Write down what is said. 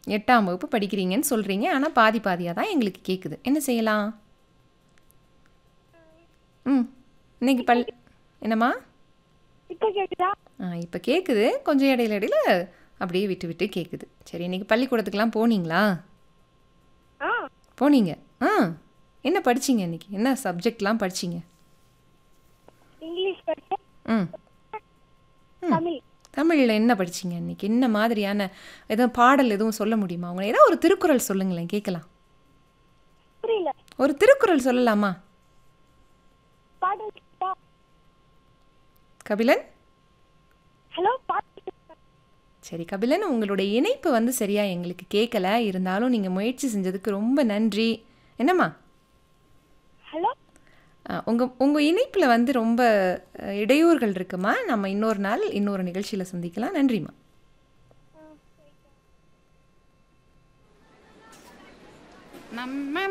எட்டாம் வகுப்பு படிக்கிறீங்கன்னு சொல்கிறீங்க ஆனால் பாதி பாதியாக தான் எங்களுக்கு கேட்குது என்ன செய்யலாம் ம் இன்னைக்கு பல் என்னம்மா இப்போ கேக்குதா ஆ இப்போ கேட்குது கொஞ்சம் இடையில இடையில அப்படியே விட்டு விட்டு கேட்குது சரி இன்னைக்கு பள்ளிக்கூடத்துக்கெலாம் போனீங்களா ஆ போனீங்க ஆ என்ன படிச்சீங்க இன்னைக்கு என்ன சப்ஜெக்ட்லாம் படிச்சீங்க இங்கிலீஷ் படிச்சேன் ம் தமிழ் தமிழில் என்ன படிச்சீங்க இன்னைக்கு என்ன மாதிரியான எதுவும் பாடல் எதுவும் சொல்ல முடியுமா உங்களை ஏதாவது ஒரு திருக்குறள் சொல்லுங்களேன் கேட்கலாம் புரியல ஒரு திருக்குறள் சொல்லலாமா பாடல் கேட்டா கபிலன் ஹலோ பாட்டு கேட்டா? சரி கபிலன் உங்களுடைய இணைப்பு வந்து சரியா எங்களுக்கு கேட்கல இருந்தாலும் நீங்கள் முயற்சி செஞ்சதுக்கு ரொம்ப நன்றி என்னம்மா ஹலோ உங்கள் உங்கள் இணைப்பில் வந்து ரொம்ப அஹ், இடையூறுகள் இருக்குமா நம்ம இன்னொரு நாள் இன்னொரு நிகழ்ச்சியில் சந்திக்கலாம் நன்றிம்மா நம்ம